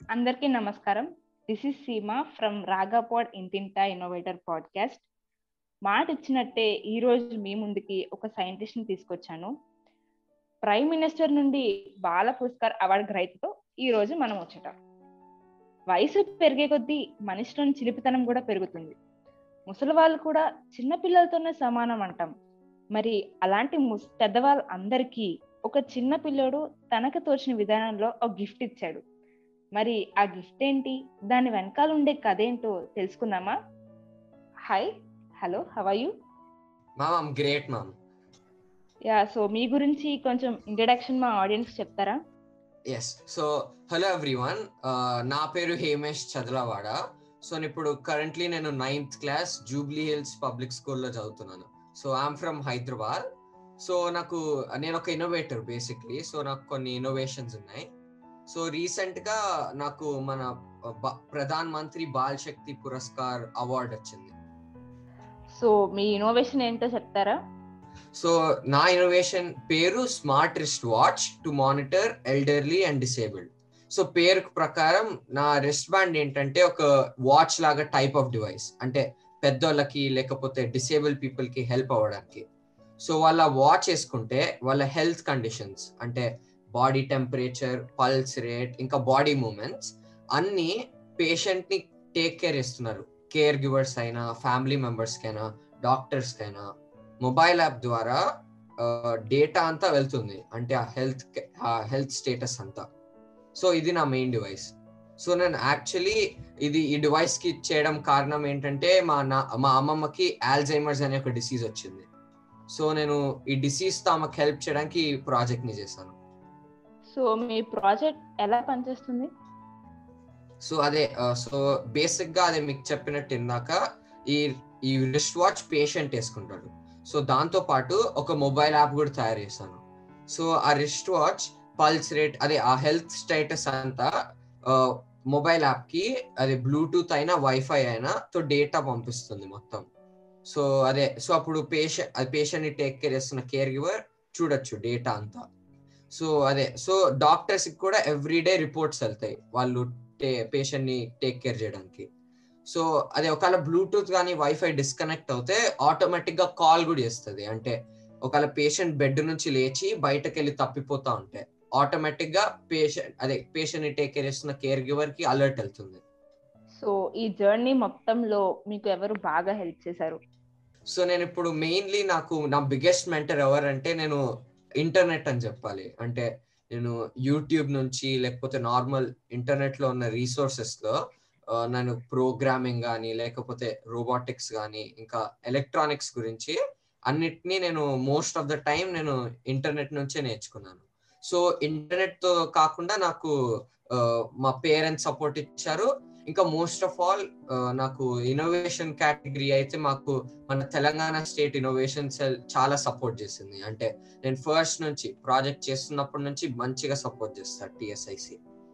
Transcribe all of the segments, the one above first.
అందరికీ నమస్కారం this is Seema from రాగాపాడ్ ఇంటింటా ఇన్నోవేటర్ పాడ్కాస్ట్ మాట ఇచ్చినట్టే ఈ రోజు మీ ముందుకి ఒక సైంటిస్ట్ ని తీసుకొచ్చాను ప్రైమ్ మినిస్టర్ నుండి బాల పురస్కార్ అవార్డు గ్రహీతతో ఈ రోజు మనం వచ్చట వయసు పెరిగే కొద్దీ మనిషిలోని చిలిపితనం కూడా పెరుగుతుంది ముసలి వాళ్ళు కూడా చిన్న పిల్లలతోనే సమానం అంటాం మరి అలాంటి ముస్ పెద్దవాళ్ళ అందరికీ ఒక చిన్న పిల్లోడు తనకు తోచిన విధానంలో ఒక గిఫ్ట్ ఇచ్చాడు మరి ఆ గిఫ్ట్ ఏంటి దాని వెనకాల ఉండే కథ ఏంటో తెలుసుకుందామా hi hello how you ma'am I'm great ma'am yeah so మీ గురించి కొంచెం ఇంట్రడక్షన్ మా ఆడియన్స్ చెప్తారా ఎస్ సో హలో ఎవ్రీవన్ నా పేరు హేమేష్ చదలవాడ సో ఇప్పుడు కరెంట్లీ నేను ninth class Jubilee Hills public స్కూల్లో చదువుతున్నాను so I'm from Hyderabad so నాకు నేను ఒక ఇన్నోవేటర్ బేసిక్లీ సో నాకు కొన్ని ఇన్నోవేషన్స్ ఉన్నాయి సో రీసెంట్ గా నాకు మన బ- ప్రధాన్ మంత్రి బాల్ శక్తి పురస్కార్ అవార్డు వచ్చింది సో మీ ఇన్నోవేషన్ ఏంటో చెప్తారా సో నా ఇన్నోవేషన్ పేరు smart wrist watch to monitor elderly and disabled so పేరు ప్రకారం నా రిస్ట్ బ్యాండ్ ఏంటంటే ఒక వాచ్ లాగా టైప్ ఆఫ్ డివైస్ అంటే పెద్దోళ్ళకి లేకపోతే డిసేబుల్ పీపుల్ కి హెల్ప్ అవ్వడానికి సో వాళ్ళ వాచ్ వేసుకుంటే వాళ్ళ హెల్త్ కండిషన్స్ అంటే బాడీ టెంపరేచర్ పల్స్ రేట్ ఇంకా బాడీ మూమెంట్స్ అన్ని పేషెంట్ ని టేక్ కేర్ ఇస్తున్నారు కేర్ గివర్స్ అయినా ఫ్యామిలీ మెంబర్స్ కైనా డాక్టర్స్ కైనా మొబైల్ యాప్ ద్వారా డేటా అంతా వెళ్తుంది అంటే ఆ హెల్త్ హెల్త్ స్టేటస్ అంతా సో ఇది నా మెయిన్ డివైస్ సో నేను యాక్చువల్లీ ఇది ఈ డివైస్ కి చేయడం కారణం ఏంటంటే మా నా మా అమ్మమ్మకి ఆల్జైమర్స్ అనే ఒక డిసీజ్ వచ్చింది సో నేను ఈ డిసీజ్ తో ఆమెకు హెల్ప్ చేయడానికి ఈ ప్రాజెక్ట్ ని చేశాను సో మీ ప్రాజెక్ట్ ఎలా పనిచేస్తుంది సో అదే సో బేసిక్ గా అదే మీకు చెప్పినట్టు ఇందాక ఈ ఈ రిస్ట్ వాచ్ పేషెంట్ వేసుకుంటాడు సో దాంతో పాటు ఒక మొబైల్ యాప్ కూడా తయారు చేశాను సో ఆ రిస్ట్ వాచ్ పల్స్ రేట్ అదే ఆ హెల్త్ స్టేటస్ అంతా మొబైల్ యాప్ కి అది బ్లూటూత్ అయినా వైఫై అయినా తో డేటా పంపిస్తుంది మొత్తం సో అదే సో అప్పుడు పేషెంట్ అది పేషెంట్ ని టేక్ కేర్ చేస్తున్న కేర్ గివర్ చూడొచ్చు డేటా అంతా సో అదే సో డాక్టర్స్ కి కూడా ఎవ్రీ డే రిపోర్ట్స్ వెళ్తాయి వాళ్ళు పేషెంట్ ని టేక్ కేర్ చేయడానికి సో అదే ఒకవేళ బ్లూటూత్ కానీ వైఫై డిస్కనెక్ట్ అవుతే ఆటోమేటిక్ గా కాల్ కూడా చేస్తుంది అంటే ఒకవేళ పేషెంట్ బెడ్ నుంచి లేచి బయటకు వెళ్ళి తప్పిపోతా ఉంటే ఆటోమేటిక్ గా పేషెంట్ అదే పేషెంట్ ని టేక్ కేర్ చేస్తున్న కేర్ గివర్ కి అలర్ట్ వెళ్తుంది సో ఈ జర్నీ మొత్తంలో మీకు ఎవరు బాగా హెల్ప్ చేశారు సో నేను ఇప్పుడు మెయిన్లీ నాకు నా బిగ్గెస్ట్ మెంటర్ ఎవరంటే నేను ఇంటర్నెట్ అని చెప్పాలి అంటే నేను యూట్యూబ్ నుంచి లేకపోతే నార్మల్ ఇంటర్నెట్ లో ఉన్న రీసోర్సెస్ లో ఆ, నేను ప్రోగ్రామింగ్ కానీ లేకపోతే రోబోటిక్స్ కానీ ఇంకా ఎలక్ట్రానిక్స్ గురించి అన్నిటినీ నేను మోస్ట్ ఆఫ్ ద టైం నేను ఇంటర్నెట్ నుంచే నేర్చుకున్నాను సో ఇంటర్నెట్ తో కాకుండా నాకు ఆ, మా పేరెంట్స్ సపోర్ట్ ఇచ్చారు ఇంకా మోస్ట్ ఆఫ్ ఆల్ నాకు ఇన్నోవేషన్ కేటగిరీ అయితే మాకు మన తెలంగాణ స్టేట్ ఇన్నోవేషన్ సెల్ చాలా సపోర్ట్ చేసింది అంటే నేను ఫస్ట్ నుంచి ప్రాజెక్ట్ చేస్తున్నప్పటి నుంచి మంచిగా సపోర్ట్ చేస్తాను టిఎస్ఐసి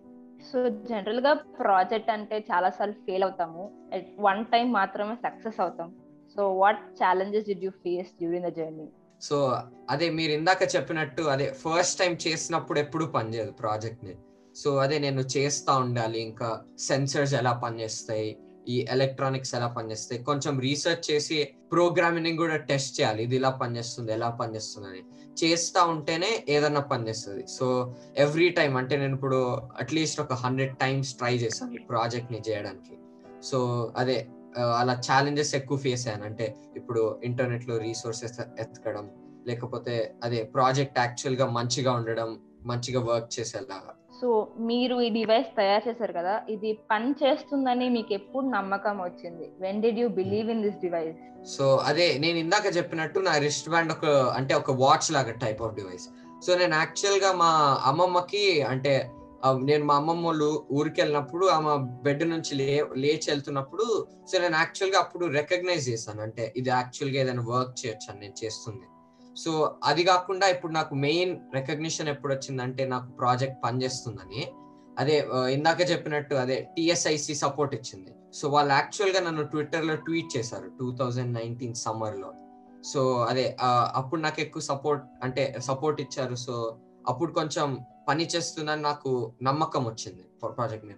సో జనరల్ గా ప్రాజెక్ట్ అంటే చాలా సార్లు ఫెయిల్ అవుతాము వన్ టైం మాత్రమే సక్సెస్ అవుతాం so what challenges did you face during the journey so అదే మీరు ఇందాక చెప్పినట్టు అదే ఫస్ట్ టైం చేసినప్పుడు ఎప్పుడు పనిచేయదు ప్రాజెక్ట్ ని సో అదే నేను చేస్తా ఉండాలి ఇంకా సెన్సర్స్ ఎలా పనిచేస్తాయి ఈ ఎలక్ట్రానిక్స్ ఎలా పనిచేస్తాయి కొంచెం రీసెర్చ్ చేసి ప్రోగ్రామింగ్ కూడా టెస్ట్ చేయాలి ఇది ఇలా పనిచేస్తుంది ఎలా పనిచేస్తుంది అని చేస్తా ఉంటేనే ఏదన్నా పనిచేస్తుంది సో ఎవ్రీ టైం అంటే నేను ఇప్పుడు అట్లీస్ట్ ఒక హండ్రెడ్ టైమ్స్ ట్రై చేశాను ఈ ప్రాజెక్ట్ ని చేయడానికి సో అదే ఆ, అలా ఛాలెంజెస్ ఎక్కువ ఫేస్ అయ్యాను అంటే ఇప్పుడు ఇంటర్నెట్ లో రీసోర్సెస్ ఎత్తకడం లేకపోతే అదే ప్రాజెక్ట్ యాక్చువల్ గా మంచిగా ఉండడం మంచిగా వర్క్ చేసేలాగా సో మీరు ఈ డివైస్ తయారు చేశారు కదా ఇది పని చేస్తుందని మీకు ఎప్పుడు నమ్మకం వచ్చింది when did you believe in this device so అదే నేను ఇందాక చెప్పినట్టు నా రిస్ట్ బ్యాండ్ ఒక అంటే ఒక వాచ్ లాగా టైప్ ఆఫ్ డివైస్ సో నేను యాక్చువల్ గా మా అమ్మమ్మకి అంటే ఆ, నేను మా అమ్మమ్మ వాళ్ళు ఊరికి వెళ్ళినప్పుడు ఆమె బెడ్ నుంచి లే లేచి వెళ్తున్నప్పుడు సో నేను యాక్చువల్ గా అప్పుడు రికగ్నైజ్ చేశాను అంటే ఇది యాక్చువల్ గా ఏదైనా వర్క్ చేయొచ్చు అని నేను చేస్తుంది సో అది కాకుండా ఇప్పుడు నాకు మెయిన్ రికగ్నిషన్ ఎప్పుడు వచ్చిందంటే నాకు ప్రాజెక్ట్ పనిచేస్తుందని అదే ఆ, ఇందాక చెప్పినట్టు అదే టిఎస్ఐసి సపోర్ట్ ఇచ్చింది సో వాళ్ళు యాక్చువల్ గా నన్ను ట్విట్టర్ లో ట్వీట్ చేశారు టూ థౌజండ్ నైన్టీన్ సమ్మర్ లో సో అదే ఆ, అప్పుడు నాకు ఎక్కువ సపోర్ట్ అంటే సపోర్ట్ ఇచ్చారు సో అప్పుడు కొంచెం పని చేస్తుందని నాకు నమ్మకం వచ్చింది ప్రాజెక్ట్ మీద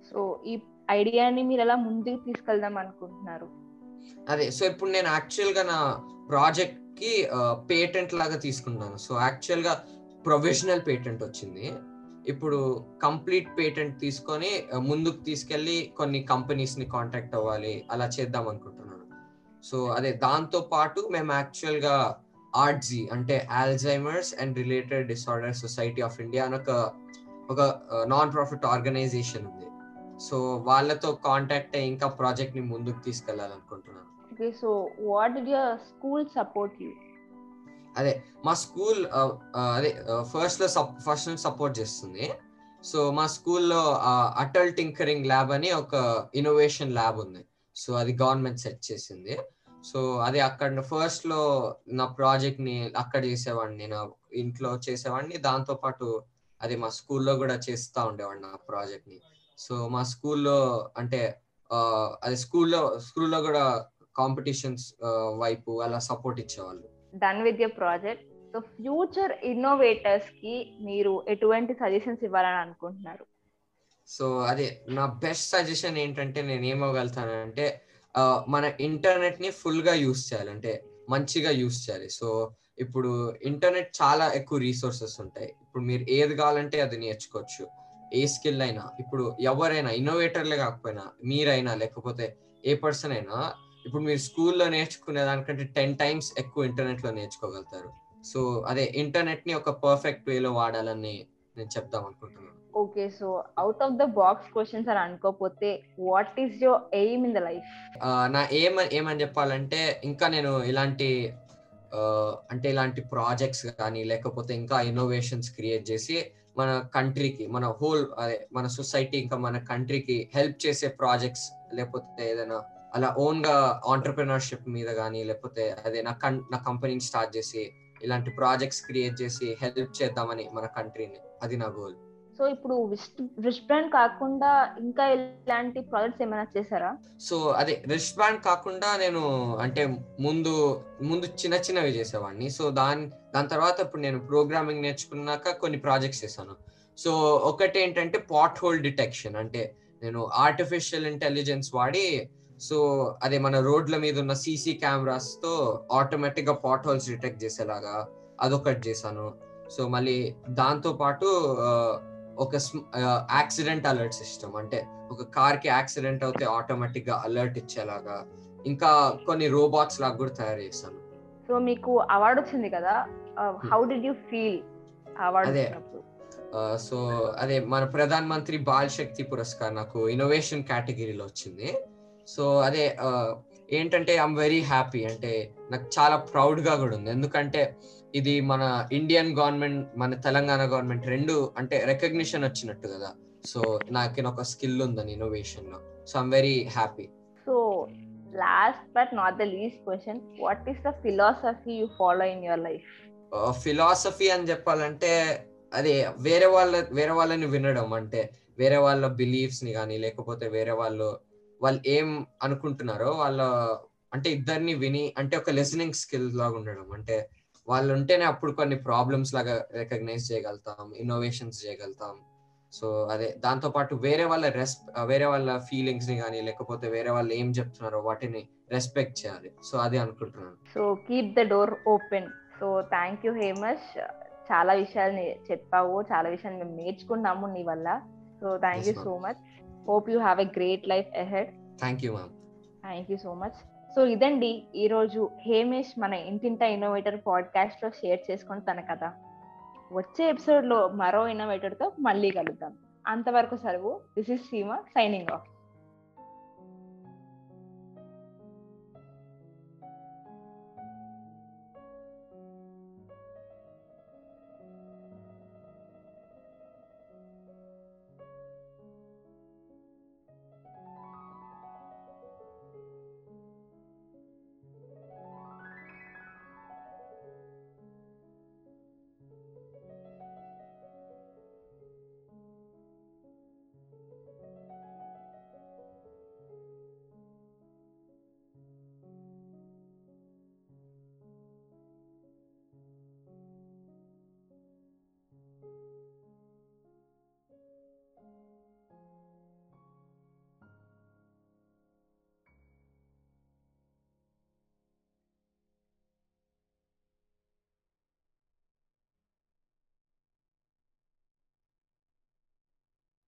సో ఈ ఐడియాని మీరు ఎలా ముందుకు తీసుకెళ్దాం అనుకుంటున్నారు అదే సో ఇప్పుడు నేను యాక్చువల్ గా నా ప్రాజెక్ట్ కి పేటెంట్ లాగా తీసుకున్నాను సో యాక్చువల్ గా ప్రొవిజనల్ పేటెంట్ వచ్చింది ఇప్పుడు కంప్లీట్ పేటెంట్ తీసుకొని ఆ, ముందుకు తీసుకెళ్లి కొన్ని కంపెనీస్ ని కాంటాక్ట్ అవ్వాలి అలా చేద్దాం అనుకుంటున్నాను సో అదే దాంతో పాటు మేము యాక్చువల్ గా ఆర్ట్జీ అంటే Alzheimer's and related disorder society of India అని ఒక ఒక నాన్ ప్రాఫిట్ ఆర్గనైజేషన్ ఉంది సో వాళ్ళతో కాంటాక్ట్ అయ్యి ఇంకా ప్రాజెక్ట్ ని ముందుకు తీసుకెళ్లాలనుకుంటున్నాను okay so what did your school support you అదే మా స్కూల్ అదే ఫస్ట్ లో ఫస్ట్ నుంచి సపోర్ట్ చేస్తుంది సో మా స్కూల్లో అటల్ టింకరింగ్ ల్యాబ్ అని ఒక ఇన్నోవేషన్ ల్యాబ్ ఉంది సో అది గవర్నమెంట్ సెట్ చేసింది సో అది అక్కడ ఫస్ట్ లో నా ప్రాజెక్ట్ ని అక్కడ చేసేవాడిని నా ఇంట్లో చేసేవాడిని దాంతో పాటు అది మా స్కూల్లో కూడా చేస్తా ఉండేవాడిని నా ప్రాజెక్ట్ ని సో మా స్కూల్లో అంటే ఆ, అది స్కూల్లో స్కూల్లో కూడా కాంపిటీషన్స్ వైపు అలా సపోర్ట్ ఇచ్చేవాళ్ళు done with your project so future innovators కి మీరు ఎటువంటి సజెషన్స్ ఇవ్వాలని అనుకుంటున్నారు సో అదే నా బెస్ట్ సజెషన్ ఏంటంటే నేను ఏమవగలుగుతానంటే ఆ, మన ఇంటర్నెట్ ని ఫుల్ గా యూస్ చేయాలి అంటే మంచిగా యూస్ చేయాలి సో ఇప్పుడు ఇంటర్నెట్ చాలా ఎక్కువ రీసోర్సెస్ ఉంటాయి ఇప్పుడు మీరు ఏది కావాలంటే అది నేర్చుకోవచ్చు ఏ స్కిల్ అయినా ఇప్పుడు ఎవరైనా ఇన్నోవేటర్లే కాకపోయినా మీరైనా లేకపోతే ఏ పర్సన్ అయినా ఇప్పుడు మీరు స్కూల్లో నేర్చుకునే దానికంటే టెన్ టైమ్స్ ఎక్కువ ఇంటర్నెట్ లో నేర్చుకోగలుగుతారు సో అదే ఇంటర్నెట్ ని ఒక పర్ఫెక్ట్ వేలో వాడాలని నేను చెప్దాం అనుకుంటున్నాను okay so out of the box questions అని అనుకోకపోతే what is your aim in the life ah, నా ఏమ ఏమని చెప్పాలంటే ఇంకా నేను ఇలాంటి ఆ, అంటే ఇలాంటి ప్రాజెక్ట్స్ కానీ లేకపోతే ఇంకా ఇన్నోవేషన్స్ క్రియేట్ చేసి మన కంట్రీకి మన హోల్ అదే మన సొసైటీ ఇంకా మన కంట్రీకి హెల్ప్ చేసే ప్రాజెక్ట్స్ లేకపోతే ఏదైనా అలా ఓన్ గా ఆంటర్ప్రినర్షిప్ మీద కానీ లేకపోతే అదే నా కం నా కంపెనీని స్టార్ట్ చేసి ఇలాంటి ప్రాజెక్ట్స్ క్రియేట్ చేసి హెల్ప్ చేద్దామని మన కంట్రీని అది నా గోల్ సో ఇప్పుడు రిస్ట్ బ్రాండ్ కాకుండా ఇంకా ఇలాంటి ప్రాజెక్ట్స్ ఏమైనా చేశారా సో అదే రిస్ట్ బ్యాండ్ కాకుండా నేను అంటే ముందు ముందు చిన్న చిన్నవి చేసేవాడిని సో దాని దాని తర్వాత ఇప్పుడు నేను ప్రోగ్రామింగ్ నేర్చుకున్నాక కొన్ని ప్రాజెక్ట్స్ చేశాను సో ఒకటి ఏంటంటే పాట్ హోల్ డిటెక్షన్ అంటే నేను ఆర్టిఫిషియల్ ఇంటెలిజెన్స్ వాడి సో అదే మన రోడ్ల మీద ఉన్న సీసీ కెమెరాస్ తో ఆటోమేటిక్ గా పాట్ హోల్స్ డిటెక్ట్ చేసేలాగా అదొకటి చేశాను సో మళ్ళీ దాంతో పాటు ఆ, ఒక యాక్సిడెంట్ అలర్ట్ సిస్టమ్ అంటే ఒక కార్ కి యాక్సిడెంట్ అవుతే ఆటోమేటిక్ గా అలర్ట్ ఇచ్చేలాగా ఇంకా కొన్ని రోబోట్స్ లాగా కూడా తయారు చేశాను సో మీకు అవార్డు వచ్చింది కదా how did you feel award అదే. వచ్చినప్పుడు సో అదే మన ప్రధాన మంత్రి బాల్ శక్తి పురస్కార్ నాకు ఇన్నోవేషన్ కేటగిరీలో వచ్చింది సో అదే ఆ, ఏంటంటే ఐఎమ్ వెరీ హ్యాపీ అంటే నాకు చాలా ప్రౌడ్ గా కూడా ఉంది ఎందుకంటే ఇది మన ఇండియన్ గవర్నమెంట్ మన తెలంగాణ గవర్నమెంట్ రెండు అంటే రికగ్నిషన్ వచ్చినట్టు కదా సో నాకు ఒక స్కిల్ ఉందని ఇన్నోవేషన్ లో so I'm very happy so last but not the least question what is the philosophy you follow in your life philosophy అని చెప్పాలంటే అదే వేరే వాళ్ళ వేరే వాళ్ళని వినడం అంటే వేరే వాళ్ళ బిలీఫ్స్ ని కానీ లేకపోతే వేరే వాళ్ళు వాళ్ళు ఏం అనుకుంటున్నారో వాళ్ళ అంటే ఇద్దరిని విని అంటే ఒక లిసనింగ్ స్కిల్ లాగా ఉండడం అంటే వాళ్ళు ఉంటేనే అప్పుడు కొన్ని ప్రాబ్లమ్స్ లాగా రికగ్నైజ్ చేయగలుగుతాం ఇన్నోవేషన్స్ చేయగలుగుతాం సో అదే దాంతో పాటు వేరే వాళ్ళ రెస్ వేరే వాళ్ళ ఫీలింగ్స్ ని కానీ లేకపోతే వేరే వాళ్ళు ఏం చెప్తున్నారో వాటిని రెస్పెక్ట్ చేయాలి సో అదే అనుకుంటున్నాను so keep the door open so thank you Hemas చాలా విషయాలు నే- చెప్పావు చాలా విషయాలు మేము నేర్చుకున్నాము నీ వల్ల so thank Yes, you ma'am. So much hope you have a great life ahead thank you ma'am thank you so much so ఇదండి ఈరోజు హేమేష్ మన ఇంటింటా ఇన్నోవేటర్ పాడ్కాస్ట్ లో షేర్ చేసుకుని తన కథ వచ్చే ఎపిసోడ్ లో మరో ఇన్నోవేటర్ తో మళ్ళీ కలుద్దాం అంతవరకు సెలవు this is Seema signing of